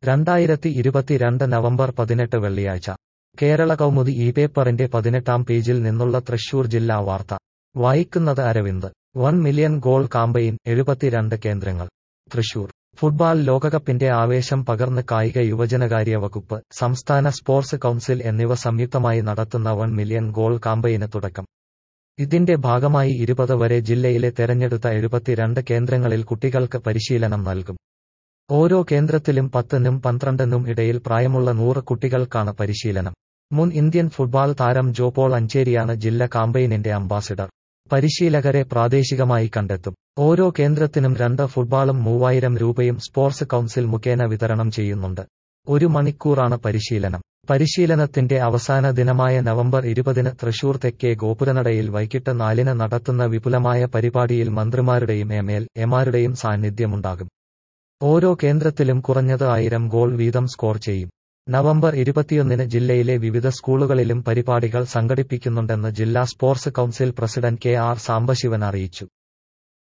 രണ്ടായിരത്തി ഇരുപത്തിരണ്ട് നവംബർ പതിനെട്ട് വെള്ളിയാഴ്ച കേരള കൗമുദി ഈ പേപ്പറിന്റെ പതിനെട്ടാം പേജിൽ നിന്നുള്ള തൃശൂർ ജില്ലാ വാർത്ത വായിക്കുന്നത് Aravind one million goal campaign എഴുപത്തിരണ്ട് കേന്ദ്രങ്ങൾ തൃശൂർ ഫുട്ബാൾ ലോകകപ്പിന്റെ ആവേശം പകർന്ന് കായിക യുവജനകാര്യ വകുപ്പ് സംസ്ഥാന സ്പോർട്സ് കൗൺസിൽ എന്നിവ സംയുക്തമായി നടത്തുന്ന വൺ മില്യൺ ഗോൾ കാമ്പയിന് തുടക്കം ഇതിന്റെ ഭാഗമായി ഇരുപത് വരെ ജില്ലയിലെ തെരഞ്ഞെടുത്ത എഴുപത്തിരണ്ട് കേന്ദ്രങ്ങളിൽ കുട്ടികൾക്ക് പരിശീലനം നൽകും ഓരോ കേന്ദ്രത്തിലും പത്തിനും പന്ത്രണ്ടിനും ഇടയിൽ പ്രായമുള്ള നൂറ് കുട്ടികൾക്കാണ് പരിശീലനം മുൻ ഇന്ത്യൻ ഫുട്ബോൾ താരം ജോപോൾ അഞ്ചേരിയാണ് ജില്ല കാമ്പയിനിന്റെ അംബാസിഡർ പരിശീലകരെ പ്രാദേശികമായി കണ്ടെത്തും ഓരോ കേന്ദ്രത്തിനും രണ്ട് ഫുട്ബോളും മൂവായിരം രൂപയും സ്പോർട്സ് കൗൺസിൽ മുഖേന വിതരണം ചെയ്യുന്നുണ്ട് ഒരു മണിക്കൂറാണ് പരിശീലനം പരിശീലനത്തിന്റെ അവസാന ദിനമായ നവംബർ ഇരുപതിന് തൃശൂർ തെക്കേ ഗോപുരനടയിൽ വൈകിട്ട് നാലിന് നടത്തുന്ന വിപുലമായ പരിപാടിയിൽ മന്ത്രിമാരുടെയും എം എൽ എമാരുടെയും സാന്നിധ്യമുണ്ടാകും ഓരോ കേന്ദ്രത്തിലും കുറഞ്ഞത് ആയിരം ഗോൾ വീതം സ്കോർ ചെയ്യും നവംബർ ഇരുപത്തിയൊന്നിന് ജില്ലയിലെ വിവിധ സ്കൂളുകളിലും പരിപാടികൾ സംഘടിപ്പിക്കുന്നുണ്ടെന്ന് ജില്ലാ sports council president K R Sambasivan അറിയിച്ചു